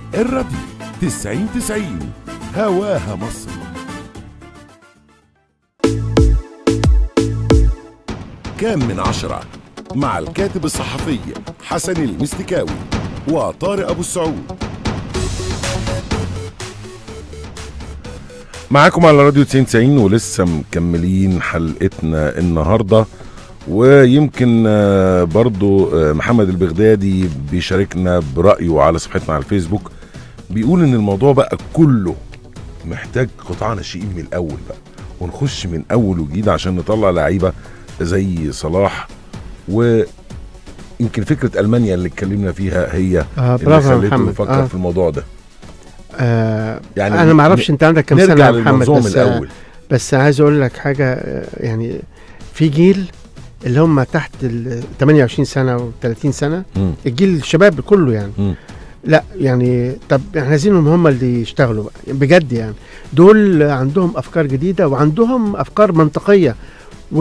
الراديو 90 90 هواها مصر كام من عشرة مع الكاتب الصحفي حسن المستكاوي وطارق أبو السعود معاكم على راديو 90 ولسه مكملين حلقتنا النهارده ويمكن آه، برضو آه، محمد البغدادي بيشاركنا برأيه على صفحتنا على الفيسبوك بيقول ان الموضوع بقى كله محتاج قطاع ناشئين من الاول بقى ونخش من اول وجديد عشان نطلع لعيبه زي صلاح ويمكن فكره المانيا اللي اتكلمنا فيها هي آه اللي برافو يا خليته محمد يفكر آه. في الموضوع ده آه يعني انا ما اعرفش انت عندك كم سنه نرجع يا محمد للمنظومه من بس الاول بس عايز اقول لك حاجه آه، يعني في جيل اللي هم تحت ال 28 سنه و 30 سنه مم. الجيل الشباب كله يعني مم. لا يعني طب احنا عايزينهم هم اللي يشتغلوا بقى بجد يعني دول عندهم افكار جديده وعندهم افكار منطقيه و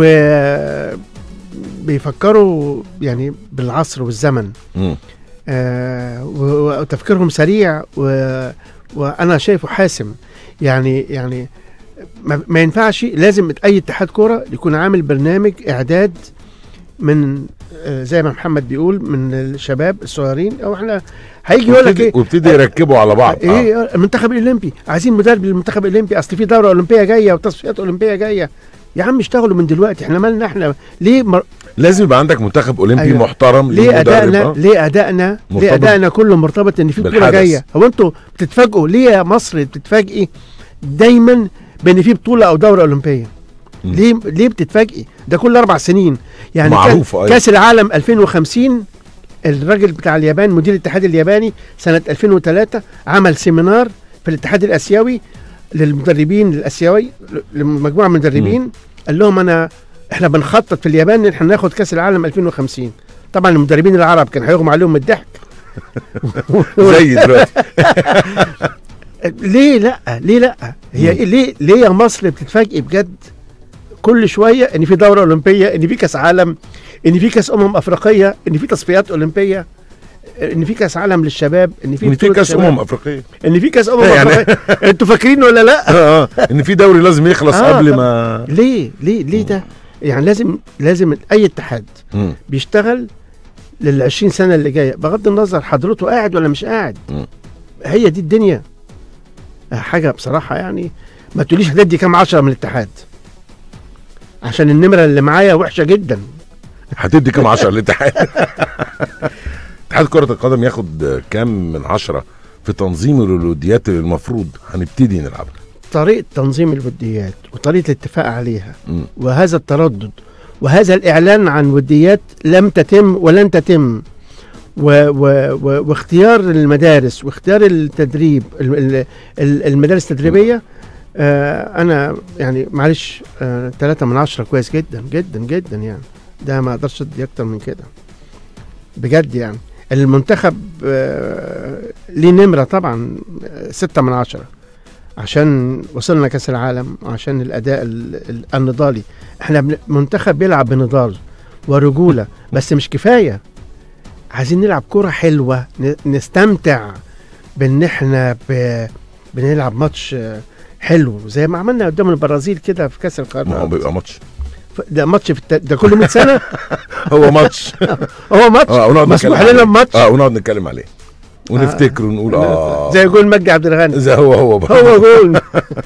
بيفكروا يعني بالعصر والزمن مم. آه، و- وتفكيرهم سريع و... وانا شايفه حاسم يعني يعني ما, ما ينفعش لازم اي اتحاد كوره يكون عامل برنامج اعداد من آه، زي ما محمد بيقول من الشباب الصغيرين او احنا هيجي يقول لك وابتدي- ايه وابتدي يركبوا على بعض آه. ايه المنتخب الاولمبي عايزين مدرب للمنتخب الاولمبي اصل في دوره اولمبيه جايه وتصفيات اولمبيه جايه يا عم اشتغلوا من دلوقتي احنا مالنا احنا ليه مر... لازم يبقى عندك منتخب اولمبي أيوة. محترم ليه مدرب، ادائنا آه. ليه ادائنا مرتبط ليه ادائنا كله مرتبط ان في بطوله بالحدث. جايه هو انتوا بتتفاجئوا ليه يا مصر بتتفاجئي دايما بان في بطوله او دوره اولمبيه مم. ليه ليه بتتفاجئي ده كل اربع سنين يعني معروف، كان أيوة. كاس العالم 2050 الراجل بتاع اليابان مدير الاتحاد الياباني سنه 2003 عمل سيمينار في الاتحاد الاسيوي للمدربين الاسيوي لمجموعه من المدربين قال لهم انا احنا بنخطط في اليابان ان احنا ناخد كاس العالم 2050 طبعا المدربين العرب كان هيغمى عليهم من الضحك زي دلوقتي ليه لا ليه لا هي مم. إيه ليه ليه يا مصر بتتفاجئي بجد كل شويه ان في دوره اولمبيه ان في كاس عالم ان في كاس امم افريقيه ان في تصفيات اولمبيه ان في كاس عالم للشباب ان في ان في بطولة كاس شباب، امم افريقيه ان في كاس امم يعني- افريقيه انتوا فاكرين ولا لا اه اه ان في دوري لازم يخلص آه، قبل طب- ما ليه ليه ليه ده يعني لازم لازم اي اتحاد مم. بيشتغل لل 20 سنه اللي جايه بغض النظر حضرته قاعد ولا مش قاعد مم. هي دي الدنيا حاجه بصراحه يعني ما تقوليش هتدي كام عشرة من الاتحاد عشان النمره اللي معايا وحشه جدا هتدي كام 10 للاتحاد اتحاد كرة القدم ياخد كام من عشرة في تنظيم الوديات اللي المفروض هنبتدي نلعبها طريقه تنظيم الوديات وطريقه الاتفاق عليها مم. وهذا التردد وهذا الاعلان عن وديات لم تتم ولن تتم و و و واختيار المدارس واختيار التدريب ال- ال- ال- المدارس التدريبيه آه انا يعني معلش آه ثلاثة من عشرة كويس جدا جدا جدا يعني ده ما اقدرش ادي اكتر من كده بجد يعني المنتخب آه ليه نمرة طبعا آه، ستة من عشرة عشان وصلنا كاس العالم وعشان الاداء ال- ال- النضالي احنا بن- منتخب بيلعب بنضال ورجوله بس مش كفايه عايزين نلعب كرة حلوة ن- نستمتع بان احنا ب... بنلعب ماتش آه، حلو زي ما عملنا قدام البرازيل كده في كاس ما هو القرن بيبقى ماتش ده ماتش في الت... ده كل 100 سنة هو ماتش هو ماتش اه ونقعد مسموح نتكلم لنا عليه. بماتش اه ونقعد نتكلم عليه ونفتكر ونقول اه زي جول مجدي عبد الغني زي هو هو بقى. هو جول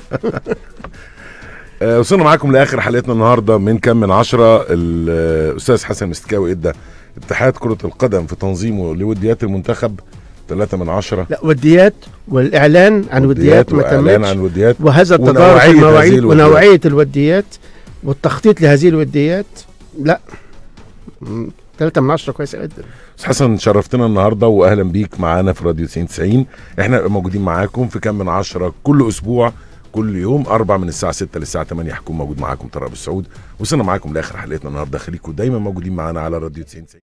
آه، وصلنا معاكم لاخر حلقتنا النهارده من كام من عشرة الاستاذ حسن مستكاوي ادى اتحاد كرة القدم في تنظيمه لوديات المنتخب ثلاثة من عشرة لا وديات والاعلان عن وديات ما واعلان تمتش عن وديات وهذا التدارك ونوعية هذه المواعيد الوديات. ونوعية الوديات والتخطيط لهذه الوديات لا مم، ثلاثة من عشرة كويس جدا أستاذ حسن شرفتنا النهارده واهلا بيك معانا في راديو 90 90 احنا موجودين معاكم في كام من عشرة كل اسبوع كل يوم أربع من الساعة 6 للساعة 8 هكون موجود معاكم طارق أبو السعود وصلنا معاكم لآخر حلقتنا النهارده خليكم دايما موجودين معانا على راديو 90 90